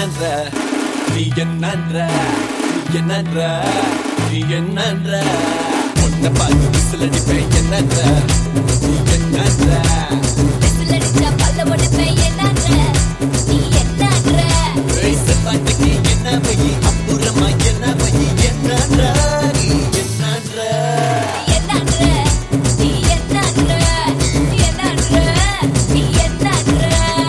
என்னன்ற நீ என்னன்ற நீ என்னன்ற நீ என்னன்ற உன்னை பார்த்து விசில் அடிப்பேன் என்னன்ற நீ என்னன்ற விசிலடிச்சா பல்ல உடைப்பேன் என்னன்ற நீ என்னன்ற பாட்டுக்கு என்ன பையி அப்புறமா என்ன பையி என்னன்ற நீ என்னன்ற என்னன்ற நீ என்னன்ற என்னன்ற நீ என்னன்ற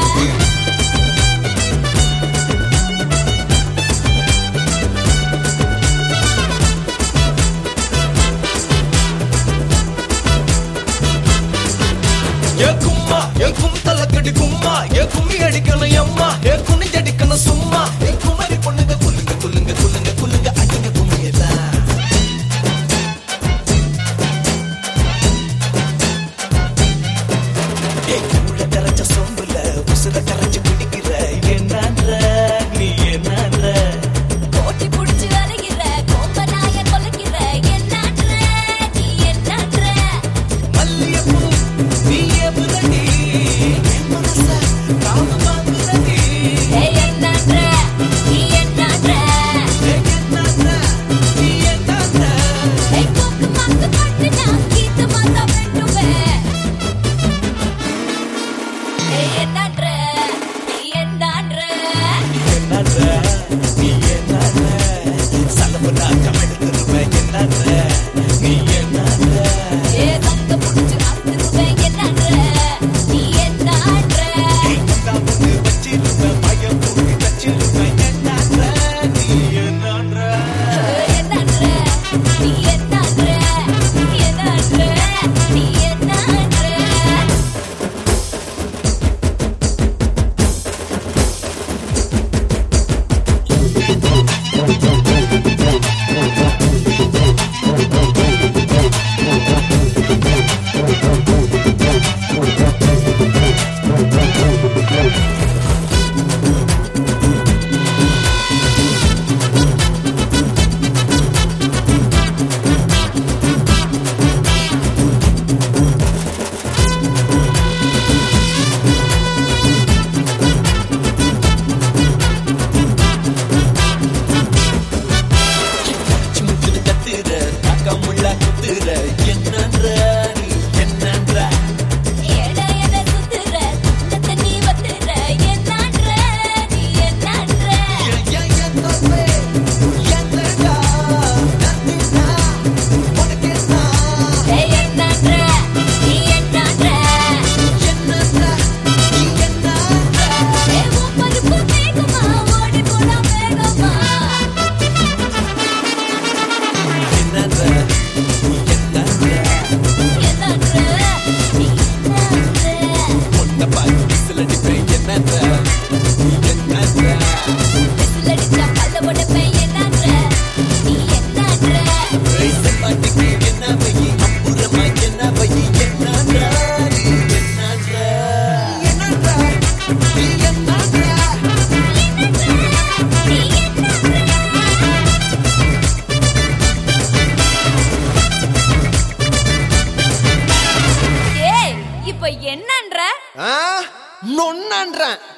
ஏ கும்மா ஏ கும் தலக்கடி கும்மா ஏ கும்மி அடிக்கணும் எம்மா ஏ குனி அடிக்கணும் சும்மா ஏ குமரி பொண்ணுங்க குல்லுங்க குல்லுங்க குல்லுங்க குல்லுங்க அடிங்க கும்மியதான் ஏ கூட கரைச்ச சொம்புல உசுர கரைச்சு குடிக்கிற என்னன்ற நீ என்னன்ற கோட்டி புடிச்சு அலைகிற கோம்பனாய கொலைக்கிற என்னன்ற நீ என்னன்ற மல்லியப்பூ நீயே முதடி என் மனச காம வாங்குறடி ஏய் என்னன்ற நீ என்னன்ற ஏய் கோக்கு மாக்கு பட்டுனா கீத்து மாத்தா வெட்டுவேன் ஏய் என்னன்ற நீ என்னன்ற ஏ தங்க புடிச்சு அத்துருவேன் என்னன்ற நீ என்னன்ற என்னன்ற நீ என்னன்ற என்னன்ற நீ என்னன்ற ஏட எட சுத்துற குண்டத்த நீ வத்துற என்னன்ற நீ என்னன்ற ஏய் என்னன்ற நீ என்னன்ற ஏ உன் பருப்பு வேகமா ஓடி போடா வேகமா என்னன்ற நீ என்னன்ற விசிலடிச்சா பல்ல உடைப்பேன் என்னன்ற நீ என்னன்ற நீ ஏய் இப்ப என்னன்ற நொன்னான்றேன்